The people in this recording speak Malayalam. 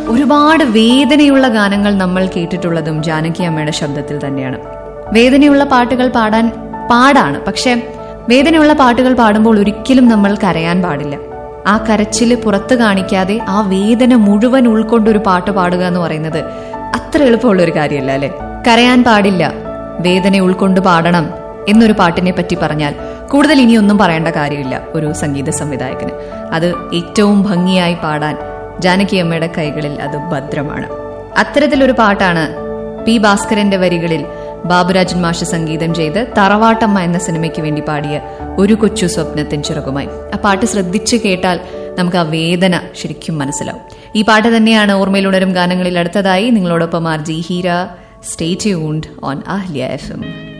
ഒരുപാട് വേദനയുള്ള ഗാനങ്ങൾ നമ്മൾ കേട്ടിട്ടുള്ളതും ജാനകി അമ്മയുടെ ശബ്ദത്തിൽ തന്നെയാണ് വേദനയുള്ള പാട്ടുകൾ പാടാൻ പാടാണ് പക്ഷെ വേദനയുള്ള പാട്ടുകൾ പാടുമ്പോൾ ഒരിക്കലും നമ്മൾ കരയാൻ പാടില്ല ആ കരച്ചില് പുറത്ത് കാണിക്കാതെ ആ വേദന മുഴുവൻ ഉൾക്കൊണ്ട് ഒരു പാട്ട് പാടുക എന്ന് പറയുന്നത് അത്ര എളുപ്പമുള്ള ഒരു കാര്യമല്ല അല്ലെ കരയാൻ പാടില്ല വേദന ഉൾക്കൊണ്ട് പാടണം എന്നൊരു പാട്ടിനെ പറ്റി പറഞ്ഞാൽ കൂടുതൽ ഇനിയൊന്നും പറയേണ്ട കാര്യമില്ല ഒരു സംഗീത സംവിധായകന് അത് ഏറ്റവും ഭംഗിയായി പാടാൻ ജാനകി അമ്മയുടെ കൈകളിൽ അത് ഭദ്രമാണ് അത്തരത്തിലൊരു പാട്ടാണ് പി ഭാസ്കരന്റെ വരികളിൽ ബാബുരാജൻ മാഷ് സംഗീതം ചെയ്ത് തറവാട്ടമ്മ എന്ന സിനിമയ്ക്ക് വേണ്ടി പാടിയ ഒരു കൊച്ചു സ്വപ്നത്തിൻ ചിറകുമായി ആ പാട്ട് ശ്രദ്ധിച്ചു കേട്ടാൽ നമുക്ക് ആ വേദന ശരിക്കും മനസ്സിലാവും ഈ പാട്ട് തന്നെയാണ് ഓർമ്മയിൽ ഉണരും ഗാനങ്ങളിൽ അടുത്തതായി നിങ്ങളോടൊപ്പം R G Heera stay tuned on Ahliya F M